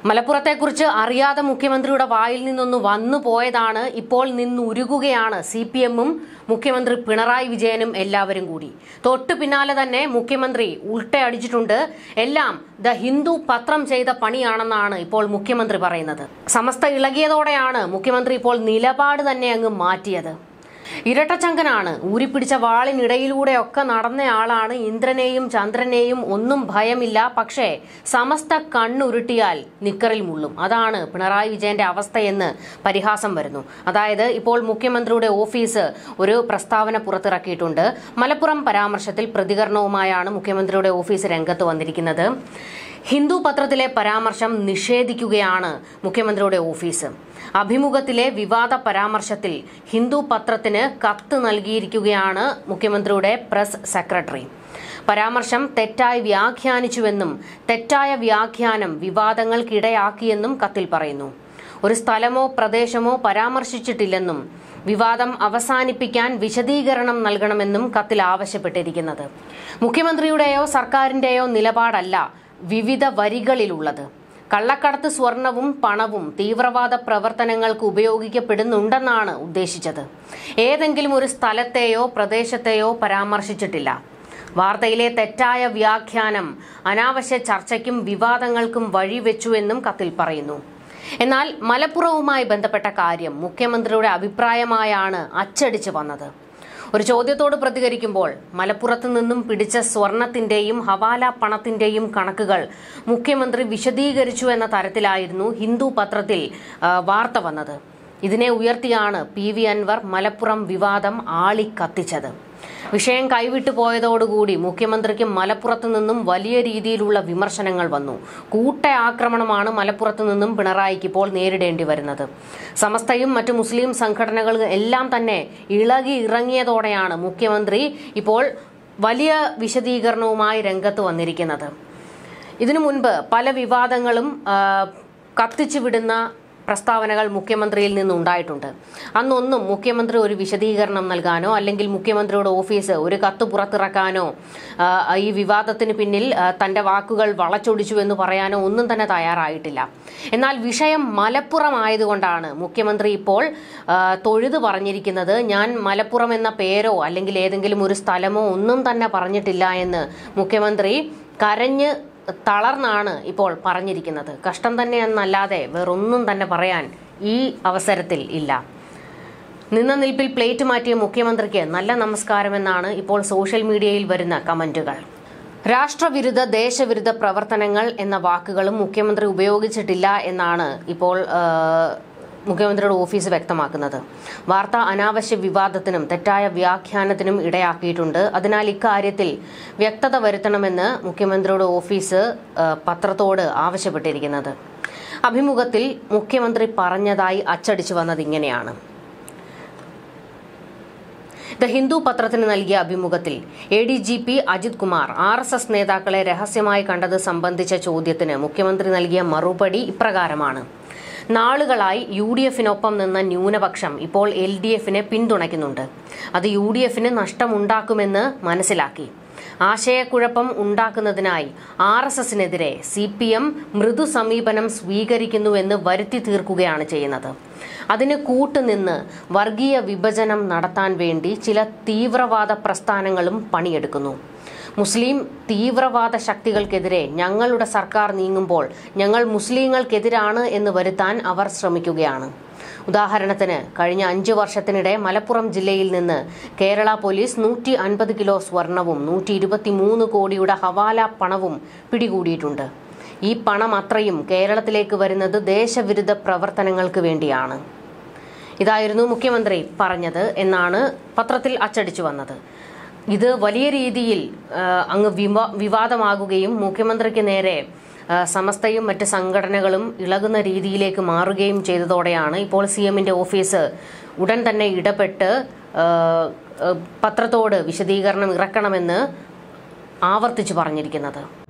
മലപ്പുറത്തെക്കുറിച്ച് അറിയാതെ മുഖ്യമന്ത്രിയുടെ വായിൽ നിന്നൊന്ന് വന്നു പോയതാണ് ഇപ്പോൾ നിന്നുരുകുകയാണ് സി പി എമ്മും മുഖ്യമന്ത്രി പിണറായി വിജയനും എല്ലാവരും കൂടി തൊട്ടു പിന്നാലെ തന്നെ മുഖ്യമന്ത്രി ഉൾട്ടയടിച്ചിട്ടുണ്ട് എല്ലാം ദ ഹിന്ദു പത്രം ചെയ്ത പണിയാണെന്നാണ് ഇപ്പോൾ മുഖ്യമന്ത്രി പറയുന്നത് സമസ്ത ഇളകിയതോടെയാണ് മുഖ്യമന്ത്രി ഇപ്പോൾ നിലപാട് തന്നെ അങ്ങ് മാറ്റിയത് ഇരട്ടച്ചങ്കനാണ് ഊരിപ്പിടിച്ച വാളിനിടയിലൂടെയൊക്കെ നടന്നയാളാണ് ഇന്ദ്രനെയും ചന്ദ്രനെയും ഒന്നും ഭയമില്ല പക്ഷേ സമസ്ത കണ്ണുരുട്ടിയാൽ നിക്കറിൽ മുള്ളും അതാണ് പിണറായി വിജയന്റെ അവസ്ഥയെന്ന് പരിഹാസം വരുന്നു അതായത് ഇപ്പോൾ മുഖ്യമന്ത്രിയുടെ ഓഫീസ് ഒരു പ്രസ്താവന പുറത്തിറക്കിയിട്ടുണ്ട് മലപ്പുറം പരാമർശത്തിൽ പ്രതികരണവുമായാണ് മുഖ്യമന്ത്രിയുടെ ഓഫീസ് രംഗത്ത് വന്നിരിക്കുന്നത് ഹിന്ദു പത്രത്തിലെ പരാമർശം നിഷേധിക്കുകയാണ് മുഖ്യമന്ത്രിയുടെ ഓഫീസ് അഭിമുഖത്തിലെ വിവാദ പരാമർശത്തിൽ ഹിന്ദു പത്രത്തിന് കത്ത് നൽകിയിരിക്കുകയാണ് മുഖ്യമന്ത്രിയുടെ പ്രസ് സെക്രട്ടറി പരാമർശം തെറ്റായി വ്യാഖ്യാനിച്ചുവെന്നും തെറ്റായ വ്യാഖ്യാനം വിവാദങ്ങൾക്കിടയാക്കിയെന്നും കത്തിൽ പറയുന്നു ഒരു സ്ഥലമോ പ്രദേശമോ പരാമർശിച്ചിട്ടില്ലെന്നും വിവാദം അവസാനിപ്പിക്കാൻ വിശദീകരണം നൽകണമെന്നും കത്തിൽ ആവശ്യപ്പെട്ടിരിക്കുന്നത് മുഖ്യമന്ത്രിയുടെയോ സർക്കാരിന്റെയോ നിലപാടല്ല വിവിധ വരികളിലുള്ളത് കള്ളക്കടത്ത് സ്വർണവും പണവും തീവ്രവാദ പ്രവർത്തനങ്ങൾക്ക് ഉപയോഗിക്കപ്പെടുന്നുണ്ടെന്നാണ് ഉദ്ദേശിച്ചത് ഏതെങ്കിലും ഒരു സ്ഥലത്തെയോ പ്രദേശത്തെയോ പരാമർശിച്ചിട്ടില്ല വാർത്തയിലെ തെറ്റായ വ്യാഖ്യാനം അനാവശ്യ ചർച്ചയ്ക്കും വിവാദങ്ങൾക്കും വഴിവെച്ചുവെന്നും കത്തിൽ പറയുന്നു എന്നാൽ മലപ്പുറവുമായി ബന്ധപ്പെട്ട കാര്യം മുഖ്യമന്ത്രിയുടെ അഭിപ്രായമായാണ് അച്ചടിച്ചു വന്നത് ഒരു ചോദ്യത്തോട് പ്രതികരിക്കുമ്പോൾ മലപ്പുറത്ത് നിന്നും പിടിച്ച സ്വർണത്തിന്റെയും ഹവാല പണത്തിന്റെയും കണക്കുകൾ മുഖ്യമന്ത്രി വിശദീകരിച്ചു എന്ന തരത്തിലായിരുന്നു ഹിന്ദു പത്രത്തിൽ ആ, വാർത്ത വന്നത് ഇതിനെ ഉയർത്തിയാണ് പി വി അൻവർ മലപ്പുറം വിവാദം ആളിക്കത്തിച്ചത് വിഷയം കൈവിട്ടു പോയതോടുകൂടി മുഖ്യമന്ത്രിക്ക് മലപ്പുറത്ത് നിന്നും വലിയ രീതിയിലുള്ള വിമർശനങ്ങൾ വന്നു കൂട്ട ആക്രമണമാണ് മലപ്പുറത്ത് നിന്നും പിണറായിക്ക് ഇപ്പോൾ നേരിടേണ്ടി വരുന്നത് സമസ്തയും മറ്റു മുസ്ലിം സംഘടനകളും എല്ലാം തന്നെ ഇളകി ഇറങ്ങിയതോടെയാണ് മുഖ്യമന്ത്രി ഇപ്പോൾ വലിയ വിശദീകരണവുമായി രംഗത്ത് വന്നിരിക്കുന്നത് ഇതിനു മുൻപ് പല വിവാദങ്ങളും ആ, കത്തിച്ചു വിടുന്ന പ്രസ്താവനകൾ മുഖ്യമന്ത്രിയിൽ നിന്നുണ്ടായിട്ടുണ്ട് അന്നൊന്നും മുഖ്യമന്ത്രി ഒരു വിശദീകരണം നൽകാനോ അല്ലെങ്കിൽ മുഖ്യമന്ത്രിയുടെ ഓഫീസ് ഒരു കത്ത് പുറത്തിറക്കാനോ ആ, ഈ വിവാദത്തിന് പിന്നിൽ ആ, തന്റെ വാക്കുകൾ വളച്ചൊടിച്ചു എന്ന് പറയാനോ ഒന്നും തന്നെ തയ്യാറായിട്ടില്ല എന്നാൽ വിഷയം മലപ്പുറം ആയതുകൊണ്ടാണ് മുഖ്യമന്ത്രി ഇപ്പോൾ ആ, തൊഴുതു പറഞ്ഞിരിക്കുന്നത് ഞാൻ മലപ്പുറം എന്ന പേരോ അല്ലെങ്കിൽ ഏതെങ്കിലും ഒരു സ്ഥലമോ ഒന്നും തന്നെ പറഞ്ഞിട്ടില്ല എന്ന് മുഖ്യമന്ത്രി കരഞ്ഞ് തളർന്നാണ് ഇപ്പോൾ പറഞ്ഞിരിക്കുന്നത് കഷ്ടം തന്നെ എന്നല്ലാതെ വേറൊന്നും തന്നെ പറയാൻ ഈ അവസരത്തിൽ ഇല്ല നിന്ന നിൽപ്പിൽ പ്ലേറ്റ് മാറ്റിയ മുഖ്യമന്ത്രിക്ക് നല്ല നമസ്കാരമെന്നാണ് ഇപ്പോൾ സോഷ്യൽ മീഡിയയിൽ വരുന്ന കമന്റുകൾ രാഷ്ട്രവിരുദ്ധ ദേശവിരുദ്ധ പ്രവർത്തനങ്ങൾ എന്ന വാക്കുകളും മുഖ്യമന്ത്രി ഉപയോഗിച്ചിട്ടില്ല എന്നാണ് ഇപ്പോൾ ആ, മുഖ്യമന്ത്രിയുടെ ഓഫീസ് വ്യക്തമാക്കുന്നത് വാർത്ത അനാവശ്യ വിവാദത്തിനും തെറ്റായ വ്യാഖ്യാനത്തിനും ഇടയാക്കിയിട്ടുണ്ട് അതിനാൽ ഇക്കാര്യത്തിൽ വ്യക്തത വരുത്തണമെന്ന് മുഖ്യമന്ത്രിയുടെ ഓഫീസ് ആ, പത്രത്തോട് ആവശ്യപ്പെട്ടിരിക്കുന്നത് അഭിമുഖത്തിൽ മുഖ്യമന്ത്രി പറഞ്ഞതായി അച്ചടിച്ചു വന്നത് ഇങ്ങനെയാണ് ദ ഹിന്ദു പത്രത്തിന് നൽകിയ അഭിമുഖത്തിൽ A D G P Ajith Kumar R S S നേതാക്കളെ രഹസ്യമായി കണ്ടത് സംബന്ധിച്ച ചോദ്യത്തിന് മുഖ്യമന്ത്രി നൽകിയ മറുപടി ഇപ്രകാരമാണ് നാളുകളായി യു ഡി എഫിനൊപ്പം നിന്ന ന്യൂനപക്ഷം ഇപ്പോൾ എൽ ഡി എഫിനെ പിന്തുണയ്ക്കുന്നുണ്ട് അത് യു ഡി എഫിന് നഷ്ടമുണ്ടാക്കുമെന്ന് മനസ്സിലാക്കി ആശയക്കുഴപ്പം ഉണ്ടാക്കുന്നതിനായി ആർ എസ് എസിനെതിരെ സി പി എം മൃദു സമീപനം സ്വീകരിക്കുന്നുവെന്ന് വരുത്തി തീർക്കുകയാണ് ചെയ്യുന്നത് അതിന് കൂട്ടുനിന്ന് വർഗീയ വിഭജനം നടത്താൻ വേണ്ടി ചില തീവ്രവാദ പ്രസ്ഥാനങ്ങളും പണിയെടുക്കുന്നു മുസ്ലിം തീവ്രവാദ ശക്തികൾക്കെതിരെ ഞങ്ങളുടെ സർക്കാർ നീങ്ങുമ്പോൾ ഞങ്ങൾ മുസ്ലിങ്ങൾക്കെതിരാണ് എന്ന് വരുത്താൻ അവർ ശ്രമിക്കുകയാണ് ഉദാഹരണത്തിന് കഴിഞ്ഞ അഞ്ചു വർഷത്തിനിടെ മലപ്പുറം ജില്ലയിൽ നിന്ന് കേരള പോലീസ് നൂറ്റി അൻപത് കിലോ സ്വർണവും നൂറ്റി ഇരുപത്തിമൂന്ന് കോടിയുടെ ഹവാല പണവും പിടികൂടിയിട്ടുണ്ട് ഈ പണം അത്രയും കേരളത്തിലേക്ക് വരുന്നത് ദേശവിരുദ്ധ പ്രവർത്തനങ്ങൾക്ക് വേണ്ടിയാണ് ഇതായിരുന്നു മുഖ്യമന്ത്രി പറഞ്ഞത് എന്നാണ് പത്രത്തിൽ അച്ചടിച്ചു വന്നത് ഇത് വലിയ രീതിയിൽ ആ, അങ്ങ് വിവാ വിവാദമാകുകയും മുഖ്യമന്ത്രിക്ക് നേരെ ആ, സമസ്തയും മറ്റ് സംഘടനകളും ഇളകുന്ന രീതിയിലേക്ക് മാറുകയും ചെയ്തതോടെയാണ് ഇപ്പോൾ സി എമ്മിന്റെ ഓഫീസ് ഉടൻ തന്നെ ഇടപെട്ട് ആ, ആ, പത്രത്തോട് വിശദീകരണം ഇറക്കണമെന്ന് ആവർത്തിച്ചു പറഞ്ഞിരിക്കുന്നത്